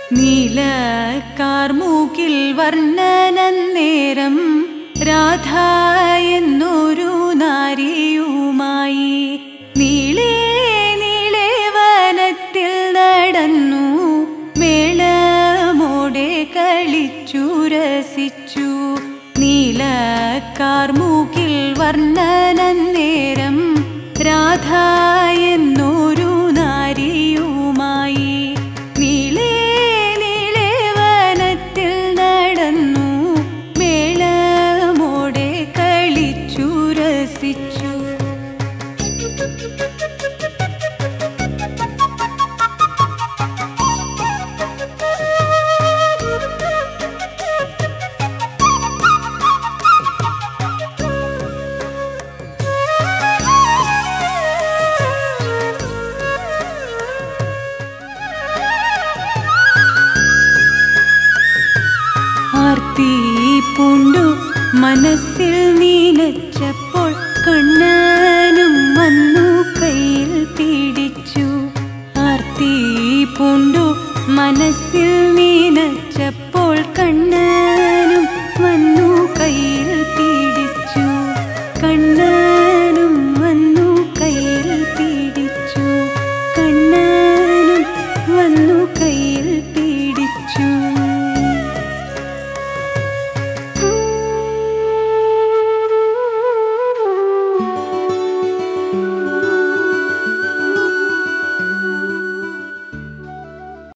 നീലക്കാർമൂക്കിൽ വർണ്ണനന്നേരം രാധ എന്നൊരു നാരിയുമായി നീളേ നീളേ വനത്തിൽ നടന്നു മേളമോടെ കളിച്ചു രസിച്ചു നീലക്കാർമൂക്കിൽ വർണ്ണനന്നേരം രാധ എന്നൊരു നാരിയുമായി നീളേ നീളേ വനത്തിൽ നടന്നു മേളമോടെ കളിച്ചു രസിച്ചു ആർത്തി പൂണ്ടു മനസ്സിൽ നീനച്ചപ്പോൾ കണ്ണനും വന്നു കയ്യിൽ പിടിച്ചു ആർത്തി പൂണ്ടു മനസ്സിൽ നീനച്ചപ്പോൾ